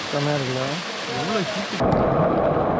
செம்மையாக இருக்குல்ல எவ்வளோ ஹீட்டு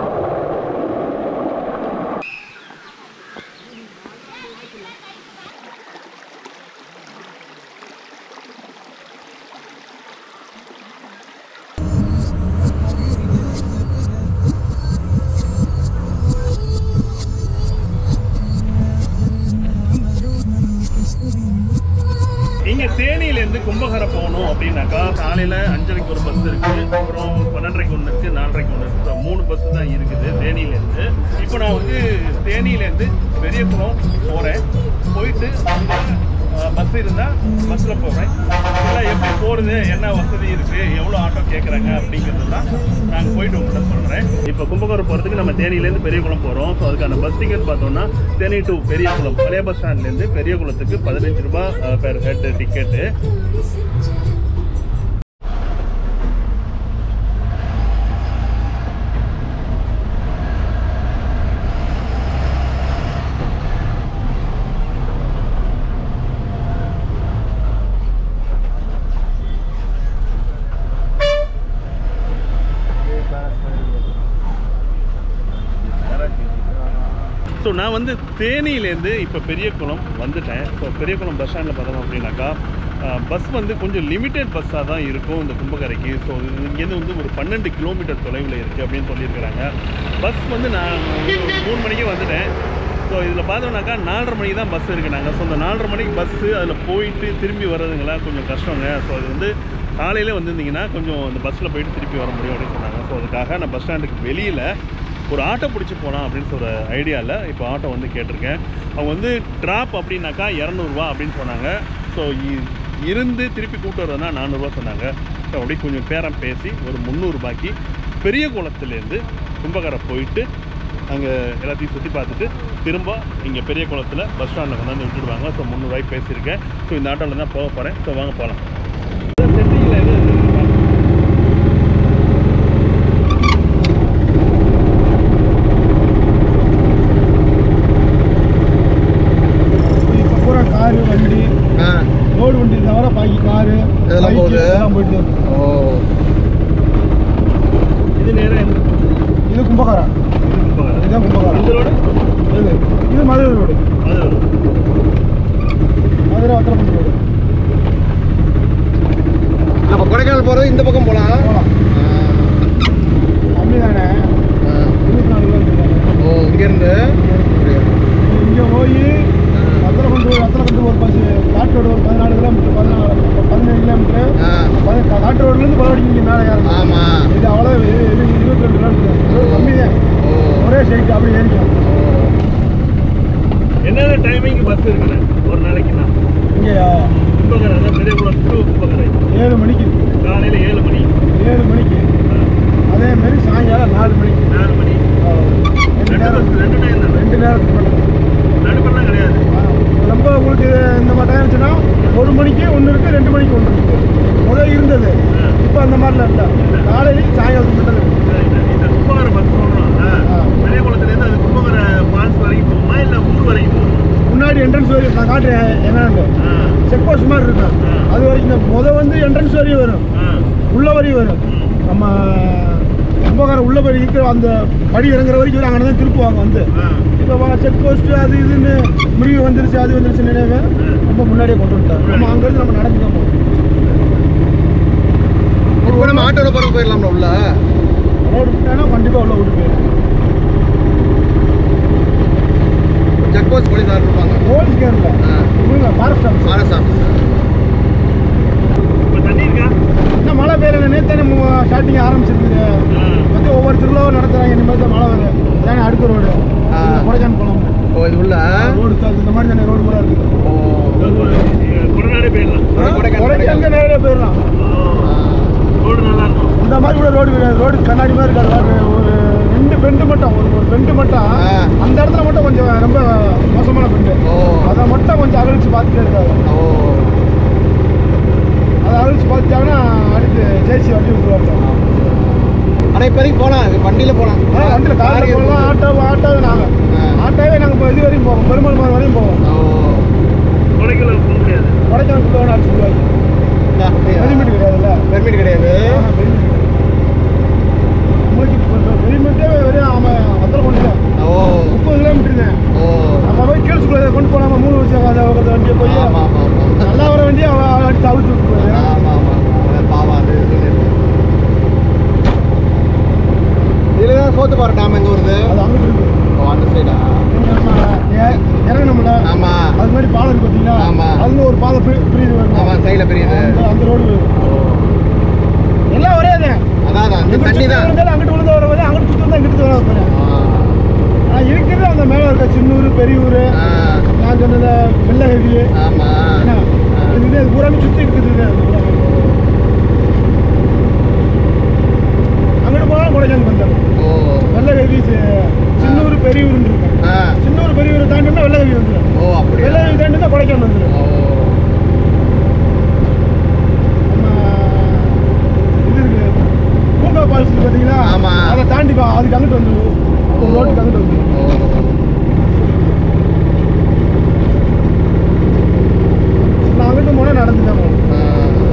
இங்க தேனியில இருந்து கும்பகரை போகணும் அப்படின்னாக்கா காலையில அஞ்சரைக்கு ஒரு பஸ் இருக்கு அப்புறம் பன்னெண்டரைக்கு ஒன்று இருக்கு நாலரைக்கு ஒன்று இருக்கு So, மூணு பஸ் தான் இருக்குது தேனியில இருந்து இப்போ நான் வந்து தேனியில இருந்து பெரியகுளம் போறேன் போயிட்டு பஸ் இருந்தா பஸ்ல போறேன் இல்லை எப்படி போறது என்ன வசதி இருக்கு எவ்வளோ ஆட்டோ கேட்குறாங்க அப்படிங்கிறது தான் நாங்கள் போயிட்டு உங்கள்கிட்ட சொல்றேன் இப்போ கும்பகோணம் போறதுக்கு நம்ம தேனியிலேருந்து பெரியகுளம் போறோம் ஸோ அதுக்கான பஸ் டிக்கெட் பார்த்தோம்னா தேனி டு பெரியகுளம் பழைய பஸ் ஸ்டாண்ட்லேருந்து பெரியகுளத்துக்கு பதினஞ்சு ரூபாய் பெர் ஹெட் டிக்கெட்டு ஸோ நான் வந்து தேனியிலேருந்து இப்போ பெரியகுளம் வந்துட்டேன் ஸோ பெரியகுளம் பஸ் ஸ்டாண்டில் பார்த்தோம் அப்படின்னாக்கா பஸ் வந்து கொஞ்சம் லிமிட்டட் பஸ்ஸாக தான் இருக்கும் இந்த கும்பகரைக்கு ஸோ இங்கேருந்து வந்து ஒரு பன்னெண்டு கிலோமீட்டர் தொலைவில் இருக்குது அப்படின்னு சொல்லியிருக்கிறாங்க பஸ் வந்து நான் ஒரு மூணு மணிக்கு வந்துட்டேன் ஸோ இதில் பார்த்தோம்னாக்கா நாலரை மணிக்கு தான் பஸ் இருக்குனாங்க ஸோ அந்த நாலரை மணிக்கு பஸ்ஸு அதில் போயிட்டு திரும்பி வர்றதுங்களாம் கொஞ்சம் கஷ்டங்க ஸோ அது வந்து காலையில் வந்திருந்தீங்கன்னா கொஞ்சம் அந்த பஸ்ஸில் போயிட்டு திருப்பி வர முடியும் அப்படின்னு சொன்னாங்க ஸோ அதுக்காக நான் பஸ் ஸ்டாண்டுக்கு வெளியில் ஒரு ஆட்டோ பிடிச்சி போகலாம் அப்படின்னு சொல்கிற ஐடியாவில் இப்போ ஆட்டோ வந்து கேட்டிருக்கேன் அவங்க வந்து ட்ராப் அப்படின்னாக்கா இரநூறுவா அப்படின்னு சொன்னாங்க ஸோ இருந்து திருப்பி கூப்பிட்டு வரதுனா நானூறுரூவா சொன்னாங்க ஸோ அப்படியே கொஞ்சம் பேரம் பேசி ஒரு முந்நூறுபாய்க்கு பெரிய குளத்துலேருந்து கும்பகரை போயிட்டு அங்கே எல்லாத்தையும் சுற்றி பார்த்துட்டு திரும்ப இங்கே பெரிய குளத்தில் பஸ் ஸ்டாண்டில் கொண்டாந்து விட்டுடுவாங்க ஸோ முந்நூறுவாய்க்கு பேசியிருக்கேன் ஸோ இந்த ஆட்டோவில் தான் போக போகிறேன் ஸோ வாங்க போகலாம் செட்டிங்கில் எது இப்போ பூரா காரு வண்டி ஆ ரோடு வண்டி தவிர பாக்கி காரு இதெல்லாம் bike போகுது. இதெல்லாம் போயிட்டு இருக்கு. ஓ இது நேரம் எந்த இது கும்பகாரம் இது கும்பகரை இதுதான் கும்பகாரம் இந்த ரோடு இது இது மதுரை ரோடு அது வரும் மதுரை வத்திரப்பட்டி ரோடு நம்ம கொடைக்கானல் போகிறது இந்த பக்கம் போகலாம் போகலாம் கம்மி தானே இருபத்தி நாலு கிலோமீட்டர் தானே ஓ இங்கேருந்து இங்கே போய் வத்தலை கொண்டு போய் வத்தலை கொண்டு ஒரு பஸ் காட்டு ரோடு ஒரு பதினாலு கிலோமீட்டர் பதினாலு பதினேழு கிலோமீட்டர் ஆ பதி- காட்டு ரோட்லேருந்து பலவடிக்கு இங்கே மேலே ஏறணும் ஆமாம் இது அவ்வளோ இது இது இருபத்தி ரெண்டு கிலோமீட்டர் கம்மி தான் ஓ ஒரே சைட்டு அப்படி ஏறிக்கும் என்னென்ன டைமிங் பஸ் இருக்குண்ணே ஒரு நாளைக்குண்ணா இங்கேயா கும்பகரை அதான் பெரியகுளம் டு கும்பகரை ஏழு மணிக்கு இருக்கு. காலையில் ஏழு மணி ஏழு மணிக்கு அதே மாதிரி சாயங்காலம் நாலு மணிக்கு நாலு மணி ரெண்டு ரெண்டு நேரம் பஸ் ரெண்டு டைம் தானே ரெண்டு நேரத்துக்கு மட்டும் நடுப்பெல்லாம் கிடையாது ரொம்ப உங்களுக்கு இந்த மாதிரி டைம் இருந்துச்சுன்னா ஒரு மணிக்கு ஒன்று இருக்குது ரெண்டு மணிக்கு ஒன்று இருக்குது முதல் இருந்தது இப்போ அந்த மாதிரிலாம் இல்லை காலையிலையும் சாயங்காலத்துக்கு மட்டும் இருக்கு இந்த- இந்த கும்பகரை பஸ் சொல்கிறோம்ல ஆ. பெரியகுளத்துலேருந்து அது கும்பகரை ஃபால்ஸ் வரைக்கும் போகுமா இல்லை ஊர் வரைக்கும் போகுமா முன்னாடி என்ட்ரன்ஸ் வரையும் நான் காட்டுறேன் என்னன்னு ஆ செக் போஸ்ட் மாதிரி இருக்கும் அது வரைக்கும் இந்த முத வந்து என்ட்ரன்ஸ் வரையும் வரும் ஆ உள்ள வரையும் வரும் நம்ம கும்பகாரம் உள்ள வரைக்கும் இருக்கிற அந்த படி இறங்குற வரைக்கும் வரும் அங்கே தான் திருப்புவாங்க வந்து ஆ இப்போ செக் போஸ்ட் அது இதுன்னு மிருகம் வந்துருச்சு அது வந்துருச்சு நினைவு ரொம்ப முன்னாடியே கொண்டு வந்துட்டாங்க நம்ம அங்கேருந்து நம்ம நடந்து தான் போகணும் இப்போ நம்ம ஆட்டோவில் போகிறது போயிடலாம்ல உள்ள ரோடு விட்டானா கண்டிப்பாக உள்ள விட்டு போயிடும் செக் போஸ்ட் போலீஸார் இருப்பாங்க போலீஸ் கேரள ஆ இவங்க ஃபாரஸ்ட் ஆஃபீஸ் ஃபாரஸ்ட் ஆஃபீஸர் இப்போ தண்ணி இருக்கா என்ன மழை பெய்யல நேற்று நம்ம ஸ்டார்டிங் ஆரம்பிச்சிருக்குது ஆ வந்து ஒவ்வொரு திருவிழாவும் நடத்துகிறாங்க இனிமேல் தான் மழை வரும் அதானே அடுத்த ரோடு ஆ. கொடைக்கானல் போகலாம் ஓ இது உள்ள ரோடு இந்த மாதிரி தானே ரோடு கூட இருக்குது ஓ கொடநாடே போயிடலாம் கொடைக்கானல், கொடைக்கானல் நேரடியாக போயிடலாம் ரோடு நல்லா இருக்கும் இந்த மாதிரி கூட ரோடு கிடையாது ரோடு கண்ணாடி மாதிரி இருக்காது பாருங்க. ஒரு ரெண்டு பெண்டு மட்டும் ஒரு ஒரு பெண்டு மட்டும் ஆ. அந்த இடத்துல மட்டும் கொஞ்சம் ரொம்ப மோசமான பெண்டு ஓ அதை மட்டும் கொஞ்சம் அகழிச்சு பார்த்துட்டே இருக்காது ஓ அதை அகழிச்சு பார்த்துட்டாங்கன்னா அடுத்து ஜேசி வண்டி விட்டுருவாங்க ஆனால் இப்போதைக்கு போகலாம் வண்டியில் போகலாம் வண்டியில் காரில் போகலாம் ஆட்டோ ஆட்டோவே நாங்கள் ஆ. ஆட்டோவே நாங்கள் இப்போ இது வரையும் போவோம் பெருமாள் மார் வரையும் போவோம் ஓ கொடைக்கானல் போக முடியாது கொடைக்கானல் போகணும் அடிச்சு விடுவாங்க பெர்மிட் கிடையாதுல்ல பெர்மிட் கிடையாது ஆ, permit கிடையாது. சோத்துப்பாறை டேம் எங்க வருது அது அங்கிட்டு இருக்கு ஓ அந்த சைடா நம்ம ஏ- இறங்கணும்ல ஆமா அது மாதிரி பாலம் இருக்கு பார்த்தீங்களா ஆமா. அதுல ஒரு பாதை பிரி- பிரியுது வரும் ஆமா சைடுல பெரியது அந்த அந்த ரோடு எல்லாம் ஒரே தான் அதான் அதான் இந்த இங்கிட்டு தண்ணி சுத்தி தான் விழுந்தாலும் அங்கிட்டு விழுந்து வர வரையும் அங்கிட்டு சுத்தி வந்தா இங்கிட்டு வர வரையும் நான் இருக்கிறது அந்த மேலே இருக்க சின்னூர் பெரியூர் ஆ, நான் சொன்னது வெள்ளகவி ஆமா என்ன இது இது பூராமே சுற்றி இருக்குது இது அந்த பூராமே. அங்கிட்டு போனாலும் கொடைக்கானல் வந்துடும் ஓ வெள்ளகவி சின்னூர் பெரியூர்னு இருக்கு ஆ சின்னூர் பெரியூர் தாண்டினா வெள்ளகவி வந்துடும் ஓ அப்படியா வெள்ளகவி தாண்டினா கொடைக்கானல் வந்துடும் ஓ நம்ம இது இருக்கு பூங்கா ஃபால்ஸ் இருக்கு பார்த்தீங்களா ஆமா. அதை தாண்டி பா அதுக்கு அங்கிட்டு வந்துடும் ஒரு ரோட்டுக்கு அங்கிட்டு வந்துடும் ஓ நான் அங்கிட்டு போனால் நடந்து தான் போகணும் ஆ.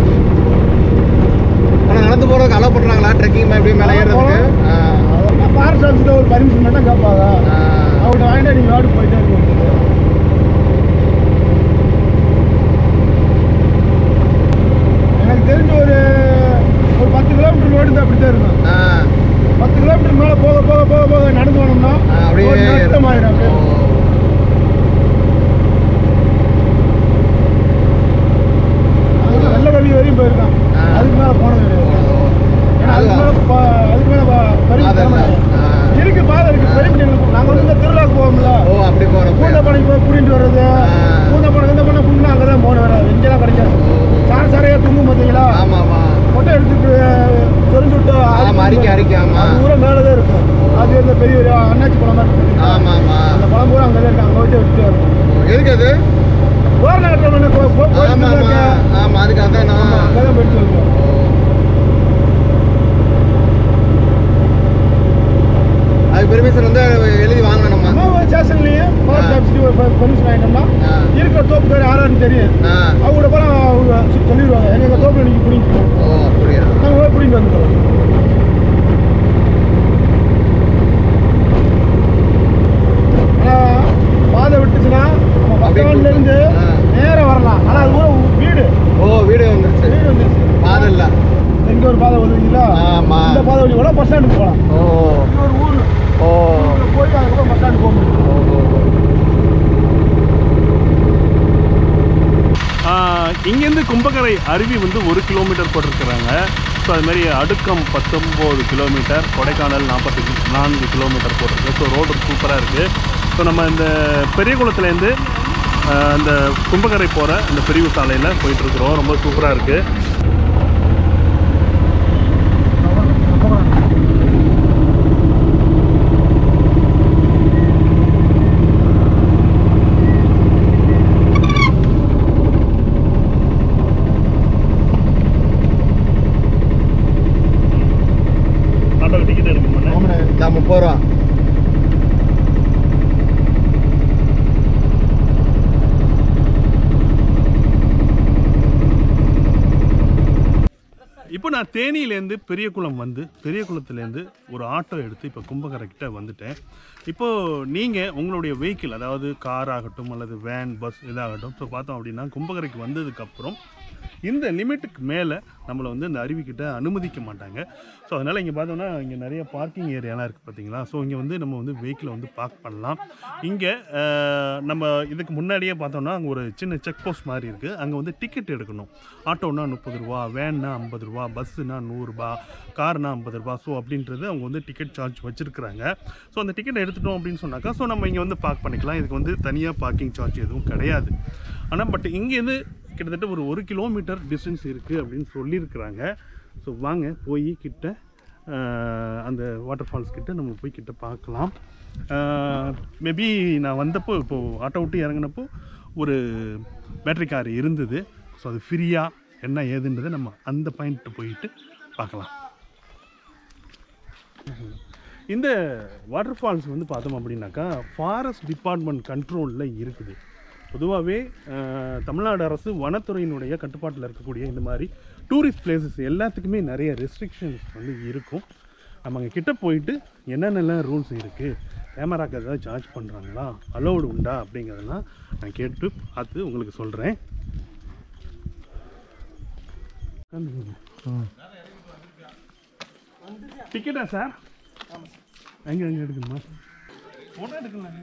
ஆனா நடந்து போறதுக்கு அலோவ் பண்றாங்களா ட்ரெக்கிங் எப்படி மேலே ஏறுறதுக்கு ஆ. அதெல்லாம் ஃபாரஸ்ட் ஆஃபீஸில் ஒரு பர்மிஷன் மட்டும் கேட்பாங்க ஆ. அவங்கள்ட்ட வாங்கிட்டு நீங்கள் வாடு போயிட்டே இருக்கீங்க எனக்கு தெரிஞ்ச ஒரு ஒரு பத்து கிலோமீட்டர் ரோடு தான் அப்படி தான் இருக்கும் ஆ. பத்து கிலோமீட்டர் மேலே போக போக போக போக நடந்து போனோம்னா ஆ, அப்படியே ஒரு நட்டம் ஆயிடும் அப்படியே ஓ. அதுக்கு வெள்ள கவி வரையும் போயிருக்கான் ஆ. அதுக்கு மேலே போனது கிடையாது ஏன்னா அதுக்கு மேலே ப- அதுக்கு மேலே பரிசு பாதை தர இல்ல. மாட்டாங்க. ஆ. இருக்கு பாதை இருக்கு பெரிய பண்ணிட்டு நாங்கள் வந்து இந்த திருவிழாக்கு போவோம்ல ஓ அப்படி போறப்ப பூந்தப்பனைக்கு போய் கூட்டிட்டு வர்றது ஆ. பூந்தப்பனை இந்த பண்ண புண்ணுனா அங்கே தான் போன வராது இங்கெல்லாம் கிடைக்காது சார சாரையாக தூங்கும் பார்த்தீங்களா ஆமா ஆமா மொட்டை எடுத்துட்டு தெரிஞ்சு விட்டு ஆமா அரிக்க அரிக்க ஆமா அது பூரா மேலே தான் இருக்கும் அது இந்த பெரிய ஒரு அண்ணாச்சி பழம் மாதிரி இருக்கு ஆமா ஆமா அந்த பழம் பூரா அங்கே தான் இருக்கு அங்கே வச்சு எடுத்துட்டு வரும் எதுக்கு அது கோரணகத்தில் ஆமா ஆமா ஆமா அதுக்கு அதான் நான் அங்கே தான் போயிட்டு வருவோம் அதுக்கு பெர்மிஷன் வந்து எழுதி வாங்கணும் நம்ம நம்ம ஒரு ஸ்டேஷன்லேயே ஃபாரஸ்ட் ஆ. ஆஃபீஸ்லேயே ஒரு பெர்மிஷன் வாங்கிட்டோம்னா ஆ. இருக்கிற தோப்புக்கார் யாரான்னு தெரியும் ஆ. அவங்களோட படம் அவங்க சொ- சொல்லிடுவாங்க எங்க எங்கள் தோப்பில் நீங்கள் பிடிங்க ஓ அப்படியா நாங்கள் போய் பிடிங்கிட்டு வந்துடுவோம் ஆனால் பாதை விட்டுச்சுன்னா நம்ம பஸ் அப்படியே ஸ்டாண்ட்லேருந்து ஆ. நேராக வரலாம் ஆனால் அது கூட வீடு ஓ வீடு வந்துருச்சு வீடு வந்துருச்சு பாதை இல்ல எங்கே ஒரு பாதை வருவீங்களா ஆமா. இந்த பாதை வழி கூட பஸ் ஸ்டாண்டுக்கு போகலாம் ஓ இது ஒரு ஊர் ஓ ஊருக்குள்ள போய் அதுக்கப்புறம் பஸ் ஸ்டாண்டுக்கு போக முடியும் ஓ, ஓ, ஓ. இங்கேருந்து கும்பகரை அருவி வந்து ஒரு கிலோமீட்டர் போட்டிருக்கிறாங்க ஸோ அது மாதிரி அடுக்கம் பத்தொம்போது கிலோமீட்டர் கொடைக்கானல் நாற்பத்தி நான்கு கிலோமீட்டர் போட்டிருக்கு ஸோ ரோடு சூப்பராக இருக்குது ஸோ நம்ம இந்த பெரிய குளத்துலேருந்து அந்த கும்பகரை போகிற அந்த பிரிவு சாலையில் போயிட்டுருக்குறோம் ரொம்ப சூப்பராக இருக்குது ஆட்டோக்கு டிக்கெட் எடுக்கணும்ண்ணே ஆமாண்ணே இந்த முப்பது ரூபா இப்போ நான் தேனியிலேருந்து பெரியகுளம் வந்து பெரியகுளத்துலேருந்து ஒரு ஆட்டோ எடுத்து இப்போ கும்பகரைக்கிட்ட வந்துட்டேன் இப்போது நீங்கள் உங்களுடைய வெஹிக்கிள் அதாவது கார் ஆகட்டும் அல்லது வேன் பஸ் இதாகட்டும் ஸோ பார்த்தோம் அப்படின்னா கும்பகரைக்கு வந்ததுக்கப்புறம் இந்த லிமிட்டுக்கு மேலே நம்மளை வந்து இந்த அருவிக்கிட்ட அனுமதிக்க மாட்டாங்க ஸோ அதனால் இங்கே பார்த்தோம்னா இங்கே நிறைய பார்க்கிங் ஏரியாலாம் இருக்குது பார்த்தீங்களா ஸோ இங்கே வந்து நம்ம வந்து வெஹிக்கிளை வந்து பார்க் பண்ணலாம் இங்கே நம்ம இதுக்கு முன்னாடியே பார்த்தோம்னா அங்கே ஒரு சின்ன செக் போஸ்ட் மாதிரி இருக்குது அங்கே வந்து டிக்கெட் எடுக்கணும் ஆட்டோனா முப்பது ரூபா வேன்னா ஐம்பது ரூபா பஸ்ஸுனா நூறுரூபா கார்னா ஐம்பது ரூபா ஸோ அப்படின்றது அவங்க வந்து டிக்கெட் சார்ஜ் வச்சுருக்குறாங்க ஸோ அந்த டிக்கெட் எடுத்துட்டோம் அப்படின்னு சொன்னாக்கா ஸோ நம்ம இங்கே வந்து பார்க் பண்ணிக்கலாம் இதுக்கு வந்து தனியாக பார்க்கிங் சார்ஜ் எதுவும் கிடையாது ஆனால் பட் இங்கேருந்து கிட்டத்தட்ட ஒரு ஒரு கிலோமீட்டர் டிஸ்டன்ஸ் இருக்குது அப்படின்னு சொல்லியிருக்கிறாங்க ஸோ வாங்க போய் கிட்ட ஆஹ், அந்த வாட்டர் ஃபால்ஸ் கிட்ட நம்ம போய் கிட்ட பார்க்கலாம் மேபி நான் வந்தப்போ இப்போது ஆட்டோ விட்டு இறங்கினப்போ ஒரு பேட்டரி கார் இருந்தது ஸோ அது ஃப்ரீயாக என்ன ஏதுன்றதை நம்ம அந்த பாயிண்ட் போயிட்டு பார்க்கலாம் இந்த வாட்டர் ஃபால்ஸ் வந்து பார்த்தோம் அப்படின்னாக்கா ஃபாரஸ்ட் டிபார்ட்மெண்ட் கண்ட்ரோலில் இருக்குது பொதுவாகவே தமிழ்நாடு அரசு வனத்துறையினுடைய கட்டுப்பாட்டில் இருக்கக்கூடிய இந்த மாதிரி டூரிஸ்ட் பிளேசஸ் எல்லாத்துக்குமே நிறைய ரெஸ்ட்ரிக்ஷன்ஸ் வந்து இருக்கும் நம்ம அங்கே கிட்ட போயிட்டு என்னென்னலாம் ரூல்ஸ் இருக்குது கேமராக்கு ஏதாவது சார்ஜ் பண்ணுறாங்களா அலோடு உண்டா அப்படிங்கிறதெல்லாம் நான் கேட்டு பார்த்து உங்களுக்கு சொல்கிறேன் டிக்கெட்டா சார் எங்கே எங்கே எடுக்கணுமா ஃபோட்டோ எடுக்கலாம்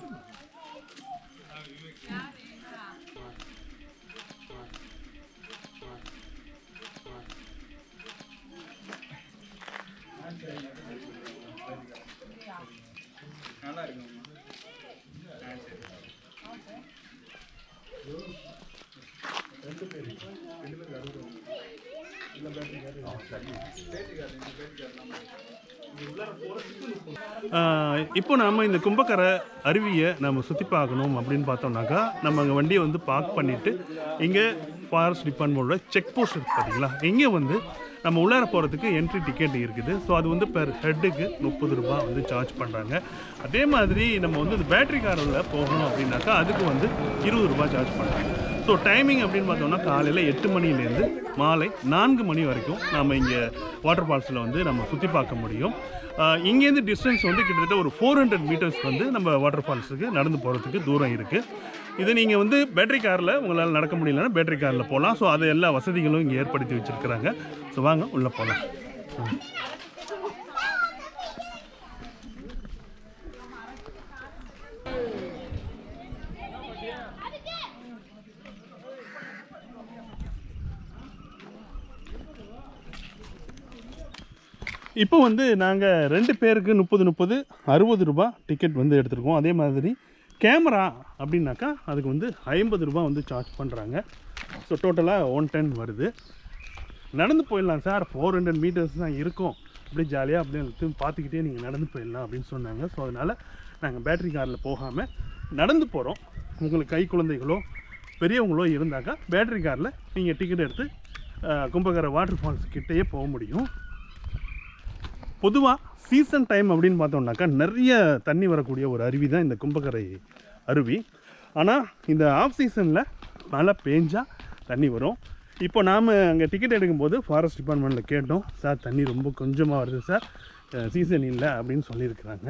ஆஹ் இப்போ நாம் இந்த கும்பக்கரை அருவியை நம்ம சுற்றி பார்க்கணும் அப்படின்னு பார்த்தோம்னாக்கா நம்ம அங்கே வண்டியை வந்து பார்க் பண்ணிவிட்டு இங்கே ஃபாரஸ்ட் டிபார்ட்மெண்ட்டோட செக் போஸ்ட் இருக்குது பார்த்தீங்களா இங்கே வந்து நம்ம உள்ளார போகிறதுக்கு என்ட்ரி டிக்கெட் இருக்குது ஸோ அது வந்து பெர் ஹெட்டுக்கு முப்பது ரூபா வந்து சார்ஜ் பண்ணுறாங்க அதே மாதிரி நம்ம வந்து இந்த பேட்டரி காரில் போகணும் அப்படின்னாக்கா அதுக்கு வந்து இருபது ரூபாய் சார்ஜ் பண்ணுறாங்க ஸோ டைமிங் அப்படின்னு பார்த்தோம்னா காலையில் எட்டு மணிலேருந்து மாலை நான்கு மணி வரைக்கும் நம்ம இங்கே வாட்டர் ஃபால்ஸில் வந்து நம்ம சுற்றி பார்க்க முடியும் ஆஹ் இங்கேருந்து டிஸ்டன்ஸ் வந்து கிட்டத்தட்ட ஒரு ஃபோர் ஹண்ட்ரட் மீட்டர்ஸ் வந்து நம்ம வாட்டர் ஃபால்ஸுக்கு நடந்து போகிறதுக்கு தூரம் இருக்குது இது நீங்கள் வந்து பேட்டரி காரில் உங்களால் நடக்க முடியலன்னா பேட்டரி காரில் போகலாம் ஸோ அது எல்லா வசதிகளும் இங்கே ஏற்படுத்தி வச்சுருக்கிறாங்க ஸோ வாங்க உள்ளே போகலாம் இப்போ வந்து நாங்கள் ரெண்டு பேருக்கு முப்பது முப்பது அறுபது ரூபா டிக்கெட் வந்து எடுத்திருக்கோம் அதே மாதிரி கேமரா அப்படின்னாக்கா அதுக்கு வந்து ஐம்பது ரூபா வந்து சார்ஜ் பண்ணுறாங்க ஸோ டோட்டலாக ஒன் டென் வருது நடந்து போயிடலாம் சார் ஃபோர் ஹண்ட்ரட் மீட்டர்ஸ் தான் இருக்கும் அப்படியே ஜாலியாக அப்படியே எடுத்து பார்த்துக்கிட்டே நீங்கள் நடந்து போயிடலாம் அப்படின்னு சொன்னாங்க ஸோ அதனால் நாங்கள் பேட்டரி காரில் போகாமல் நடந்து போகிறோம் உங்களுக்கு கை குழந்தைகளோ பெரியவங்களோ இருந்தாக்கா பேட்டரி காரில் நீங்கள் டிக்கெட் எடுத்து அஹ், கும்பகரை வாட்டர் ஃபால்ஸ் கிட்டேயே போக முடியும் பொதுவாக சீசன் டைம் அப்படின்னு பார்த்தோம்னாக்கா நிறைய தண்ணி வரக்கூடிய ஒரு அருவி தான் இந்த கும்பக்கரை அருவி ஆனால் இந்த ஆஃப் சீசனில் மழை பேஞ்சா தண்ணி வரும் இப்போ நாம் அங்கே டிக்கெட் எடுக்கும்போது ஃபாரஸ்ட் டிபார்ட்மெண்ட்டில் கேட்டோம் சார் தண்ணி ரொம்ப கொஞ்சமாக வருது சார் சீசன் இல்லை அப்படின்னு சொல்லியிருக்கிறாங்க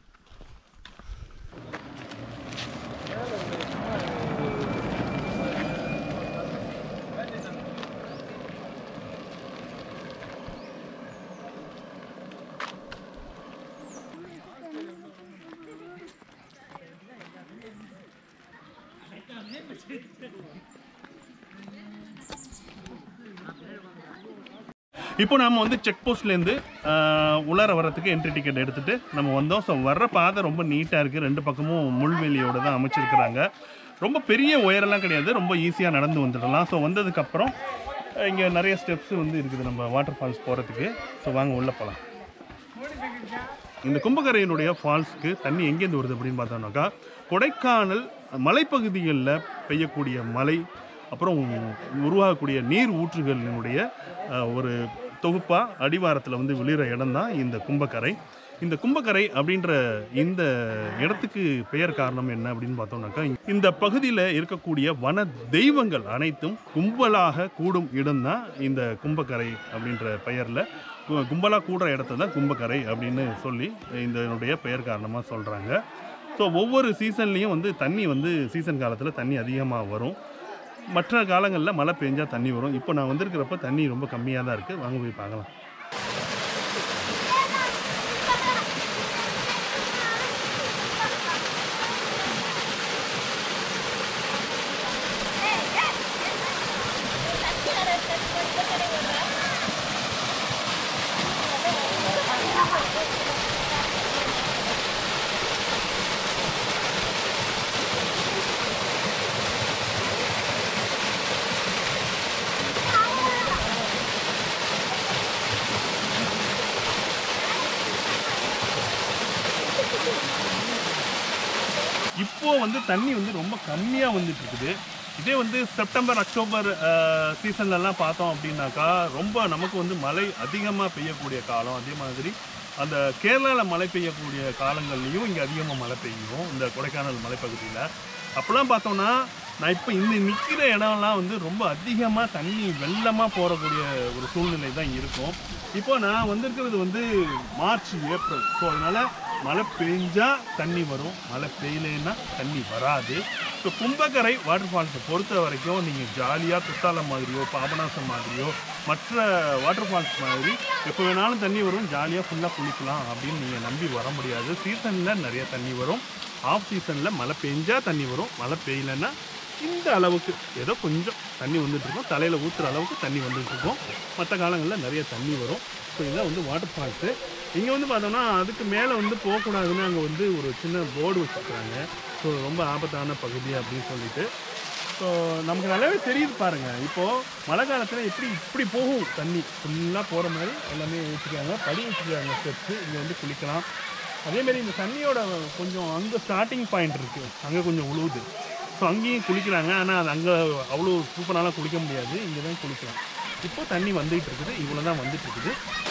இப்போ நாம் வந்து செக் போஸ்ட்லேருந்து உள்ளார வர்றதுக்கு என்ட்ரி டிக்கெட் எடுத்துகிட்டு நம்ம வந்தோம் ஸோ வர்ற பாதை ரொம்ப நீட்டாக இருக்குது ரெண்டு பக்கமும் முள்வெளியோட தான் அமைச்சிருக்கிறாங்க ரொம்ப பெரிய உயரெல்லாம் கிடையாது ரொம்ப ஈஸியாக நடந்து வந்துடலாம் ஸோ வந்ததுக்கப்புறம் இங்கே நிறைய ஸ்டெப்ஸ் வந்து இருக்குது நம்ம வாட்டர் ஃபால்ஸ் போகிறதுக்கு ஸோ வாங்க உள்ளே போகலாம் இந்த கும்பகரையினுடைய ஃபால்ஸ்க்கு தண்ணி எங்கேருந்து வருது அப்படின்னு பார்த்தோம்னாக்கா கொடைக்கானல் மலைப்பகுதிகளில் பெய்யக்கூடிய மழை அப்புறம் உருவாகக்கூடிய நீர் ஊற்றுகளினுடைய அஹ், ஒரு தொகுப்பாக அடிவாரத்தில் வந்து விழுகிற இடம் தான் இந்த கும்பக்கரை இந்த கும்பக்கரை அப்படின்ற இந்த இடத்துக்கு பெயர் காரணம் என்ன அப்படின்னு பார்த்தோம்னாக்கா இந்த பகுதியில் இருக்கக்கூடிய வன தெய்வங்கள் அனைத்தும் கும்பலாக கூடும் இடம் தான் இந்த கும்பக்கரை அப்படின்ற பெயரில் கும்பலாக கூடுற இடத்த தான் கும்பக்கரை அப்படின்னு சொல்லி இதனுடைய பெயர் காரணமாக சொல்கிறாங்க ஸோ ஒவ்வொரு சீசன்லேயும் வந்து தண்ணி வந்து சீசன் காலத்தில் தண்ணி அதிகமாக வரும் மற்ற காலங்களில் மழை பெஞ்சால் தண்ணி வரும் இப்போ நான் வந்திருக்கிறப்ப தண்ணி ரொம்ப கம்மியாக தான் இருக்குது வாங்க போய் பார்க்கலாம் இப்போ வந்து தண்ணி வந்து ரொம்ப கம்மியாக வந்துட்டு இருக்குது இதே வந்து செப்டம்பர் அக்டோபர் சீசன்லலாம் பார்த்தோம் அப்படின்னாக்கா ரொம்ப நமக்கு வந்து மழை அதிகமாக பெய்யக்கூடிய காலம் அதே மாதிரி அந்த கேரளாவில் மழை பெய்யக்கூடிய காலங்கள்லையும் இங்கே அதிகமாக மழை பெய்யும் இந்த கொடைக்கானல் மலைப்பகுதியில் அப்போல்லாம் பார்த்தோம்னா நான் இப்போ இந்த நிற்கிற இடம்லாம் வந்து ரொம்ப அதிகமாக தண்ணி வெள்ளமாக போகக்கூடிய ஒரு சூழ்நிலை தான் இருக்கும் இப்போ நான் வந்திருக்கிறது வந்து மார்ச் ஏப்ரல் ஸோ அதனால் மழை பெஞ்சா தண்ணி வரும் மழை பெய்யலைன்னா தண்ணி வராது ஸோ கும்பக்கரை வாட்டர் ஃபால்ஸை பொறுத்த வரைக்கும் நீங்கள் ஜாலியாக குத்தாலம் மாதிரியோ பாபநாசம் மாதிரியோ மற்ற வாட்டர் ஃபால்ஸ் மாதிரி எப்போ வேணாலும் தண்ணி வரும் ஜாலியாக ஃபுல்லாக குளிக்கலாம் அப்படின்னு நீங்கள் நம்பி வர முடியாது சீசனில் நிறைய தண்ணி வரும் ஆஃப் சீசனில் மழை பெஞ்சா தண்ணி வரும் மழை பெய்யலைன்னா இந்த அளவுக்கு ஏதோ கொஞ்சம் தண்ணி வந்துட்டு இருக்கும் தலையில் ஊற்றுற அளவுக்கு தண்ணி வந்துட்டு இருக்கும் மற்ற காலங்களில் நிறைய தண்ணி வரும் ஸோ இதான் வந்து வாட்டர் ஃபால்ஸு இங்கே வந்து பார்த்தோம்னா அதுக்கு மேலே வந்து போகக்கூடாதுன்னு அங்கே வந்து ஒரு சின்ன போர்டு வச்சுருக்காங்க ஸோ ரொம்ப ஆபத்தான பகுதி அப்படின்னு சொல்லிட்டு ஸோ நமக்கு நல்லாவே தெரியுது பாருங்கள் இப்போது மழை காலத்தில் எப்படி இப்படி போகும் தண்ணி ஃபுல்லாக போகிற மாதிரி எல்லாமே வச்சுருக்காங்க படி வச்சுருக்காங்க ஸ்டெப்ஸு இங்கே வந்து குளிக்கலாம் அதேமாரி இந்த தண்ணியோட கொஞ்சம் அங்கே ஸ்டார்டிங் பாயிண்ட் இருக்குது அங்கே கொஞ்சம் உழுவுது ஸோ அங்கேயும் குளிக்கிறாங்க ஆனால் அது அங்கே அவ்வளோ சூப்பராலாம் குளிக்க முடியாது இங்கே தான் குளிக்கலாம் இப்போ தண்ணி வந்துகிட்டு இருக்குது இவ்வளோ தான் வந்துட்டு இருக்குது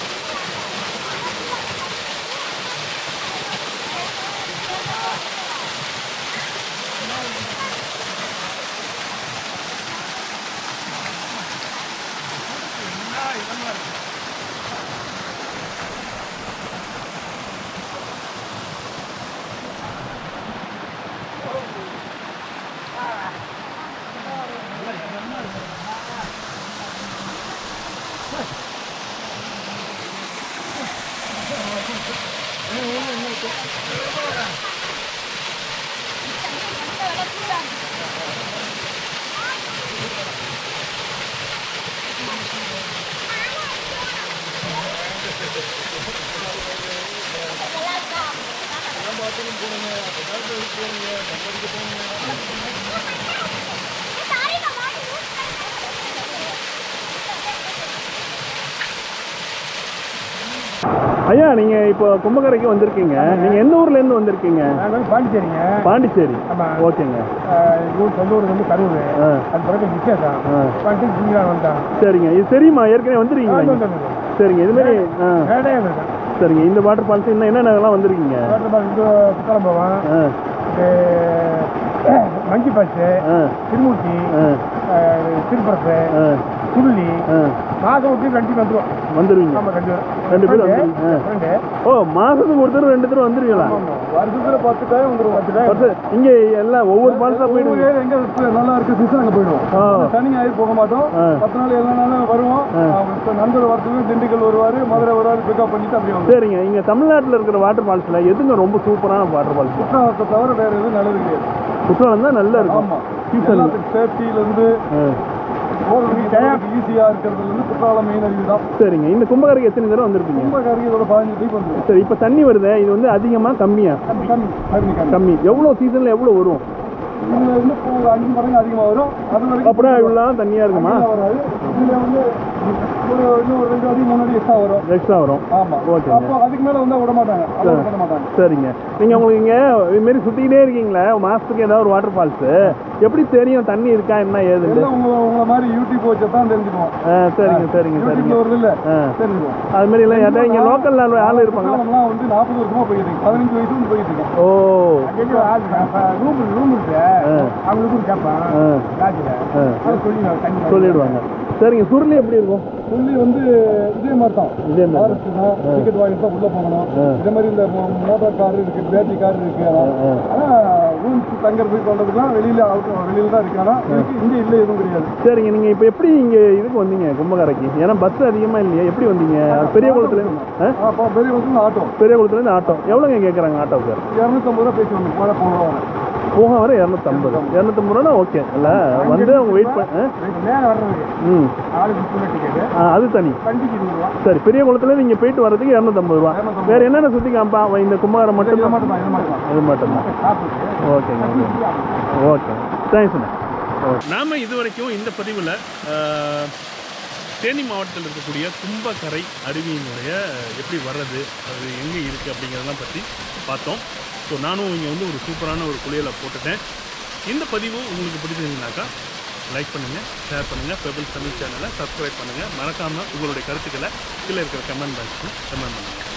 ஐயா நீங்கள் இப்போ கும்பகரைக்கு வந்திருக்கீங்க நீங்கள் எந்த ஊர்லேருந்து வந்திருக்கீங்க நாங்கள் வந்து பாண்டிச்சேரிங்க பாண்டிச்சேரி ஆமா. ஓகேங்க ஆஹ் எங்க ஊர் சொந்த ஊர் வந்து கரூர் ஆ அது பிறகு விசேஷம் ஆ வந்துட்டு ஜிங்கா வந்தான் சரிங்க இது தெரியுமா ஏற்கனவே வந்துருக்கீங்களா இங்க? சரிங்க இதுமாரி ஆ வேடையே இருக்கேன் சரிங்க இந்த வாட்டர் ஃபால்ஸ் இன்னும் என்னென்னலாம் வந்திருக்கீங்க இங்கே குத்தாலம் போவான் ஆ மங்கி பஸ்ஸு ஆ திருமூர்த்தி ஆ திருப்பரப்பு ஆ சுருளி ஆ மாதம் விட்டு கண்டிப்பாக வந்துடுவோம் வந்துருவீங்க ஆமாம் ரெண்டு பேரும் ரெண்டு பேரும் வந்துருவீங்க ஆ. ஃப்ரெண்டு ஓ மாதத்துக்கு ஒருத்தர் ரெண்டு தடவை வந்துருவீங்களா வருஷத்தில் பத்து டைம் வந்துடும் பத்து டைம் பத்து இங்கே எல்லாம் ஒவ்வொரு ஃபால்ஸாக போயிடுவீங்க எங்க நல்லா இருக்கு சீசன் அங்கே போயிடுவோம் ஆ சனி ஞாயிறு போக மாட்டோம் ஆ. பத்து நாள் எல்லா நாளும் வருவோம் இப்போ நண்பர் வரத்துக்கு திண்டுக்கல் வருவார் மதுரை வருவார் பிக்கப் பண்ணிட்டு அப்படியே வந்து சரிங்க இங்கே தமிழ்நாட்டில் இருக்கிற வாட்டர் ஃபால்ஸில் எதுங்க ரொம்ப சூப்பரான வாட்டர் ஃபால்ஸ் குற்றாலத்தை தவிர வேற எதுவும் நல்லது கிடையாது குற்றாலம் தான் நல்லா இருக்கும் ஆமா சீசன் எல்லாத்துக்கும் சேஃப்டியிலேருந்து ஈஸியாக இருக்கிறதுலேருந்து குற்றாலம் மெயின் அறிவு தான் சரிங்க இந்த கும்பகரைக்கு எத்தனை தடவை வந்திருப்பீங்க ரொம்ப கறி இதோட பதினஞ்சு டைப் வந்துடும் சரி இப்போ தண்ணி வருதே இது வந்து அதிகமாக கம்மியா கம்மி கம்மி கம்மி கம்மி கம்மி எவ்வளோ சீசனில் எவ்வளோ வரும் இதுல இருந்து இப்போ ஒரு அஞ்சு மடங்கு அதிகமாக வரும் அது வரைக்கும் அப்படின்னா இவ்வளோ தண்ணியாக இருக்குமா அதிகமா வராது இதுல வந்து ஒரு இன்னும் ஒரு ரெண்டு அடி மூணு அடி எக்ஸ்ட்ரா வரும் எக்ஸ்ட்ரா வரும் ஆமா ஓகேங்க. அப்போ அதுக்கு மேல வந்தா விட மாட்டாங்க அலோவ் பண்ண மாட்டாங்க சரிங்க நீங்கள் உங்களுக்கு இங்கே இதுமாரி சுற்றிக்கிட்டே இருக்கீங்களே மாதத்துக்கு ஏதாவது ஒரு வாட்டர் ஃபால்ஸு எப்படி தெரியும் தண்ணி இருக்கா என்ன ஏதுன்னு எல்லாம் உங்க உங்களை மாதிரி யூடியூப் வச்சு தான் தெரிஞ்சுக்குவோம் ஆ சரிங்க சரிங்க யூடியூப்ல சரிங்க வருது இல்ல ஆ தெரிஞ்சுக்குவோம் அது மாதிரி எல்லாம் யார்ட்டா இங்கே லோக்கலில் ஆள் இருப்பாங்களா குற்றாலம்லாம் வந்து நாற்பது வருஷமா போயிட்டு இருக்கு பதினஞ்சு வயசு வந்து போயிட்டு இருக்கேன் ஓ ரூம் ரூம் இருக்கு ஆ. அவங்களுக்கும் கேட்பேன் ஆ ராஜில ஆ அதை சொல்லி நான் தண்ணி சொல்லிடுவாங்க சரிங்க சுருளி எப்படி இருக்கும் சொல்லி வந்து இதே மாதிரி தான் இதே மாதிரி ஃபாரஸ்ட் தான் டிக்கெட் வாங்கி தான் உள்ள போகணும் ஆ. இதே மாதிரி இந்த மோட்டார் கார் இருக்கு பேட்டரி கார் இருக்கு ஆ. ஆனா ரூம்ஸ் தங்கறது சொல்றதுக்குலாம் வெளியில அவுட் வெளியில தான் இருக்கு ஆனா இதுக்கு இங்க இல்ல எதுவும் கிடையாது சரிங்க நீங்கள் இப்போ எப்படி இங்கே இதுக்கு வந்தீங்க கும்பகரைக்கு ஏன்னா பஸ் அதிகமாக இல்லையா எப்படி வந்தீங்க பெரிய குளத்துலேருந்து ஆ ஆ, அப்போ பெரிய வந்து ஆட்டோ பெரிய குளத்துலேருந்து ஆட்டோ எவ்வளோங்க கேட்குறாங்க ஆட்டோவுக்கு இரநூத்தம்பது ரூபா பேசி வந்து போல போகிறோம் போக வர இரநூத்தம்பது இரநூத்தம்பது ரூபா ஓகே இல்லை வந்து அவங்க வெயிட் பண்ண மேலே வர்றதுக்கு ம் ஆளுக்கு ஃபுல்லாக டிக்கெட்டு ஆ அது தனி வண்டிக்கு இருபது ரூபா சரி பெரிய குளத்துலேருந்து இங்கே போயிட்டு வரதுக்கு இரநூத்தம்பது ரூபா வேற என்னென்ன சுற்றி காமிப்பா அவன் இந்த கும்பகரம் மட்டும் இது மட்டும் தான் இது மட்டும் தான் இது மட்டும்தான் சாப்பிட்டு ஓகேங்க ஓகே தேங்க்ஸ்ண்ணா நாம் இது வரைக்கும் இந்த பதிவில் தேனி மாவட்டத்தில் இருக்கக்கூடிய கும்பக்கரை அருவியினுடைய எப்படி வர்றது அது எங்கே இருக்குது அப்படிங்கிறதெல்லாம் பற்றி பார்த்தோம் ஸோ நானும் இங்கே வந்து ஒரு சூப்பரான ஒரு குளியலை போட்டுட்டேன் இந்த பதிவு உங்களுக்கு பிடிச்சிருந்தீங்கனாக்கா லைக் பண்ணுங்கள் ஷேர் பண்ணுங்கள் பெபிள் தமிழ் சேனலை சப்ஸ்கிரைப் பண்ணுங்கள் மறக்காமல் உங்களுடைய கருத்துக்களை கீழே இருக்கிற கமெண்ட் பாக்ஸில் கமெண்ட் பண்ணுங்கள்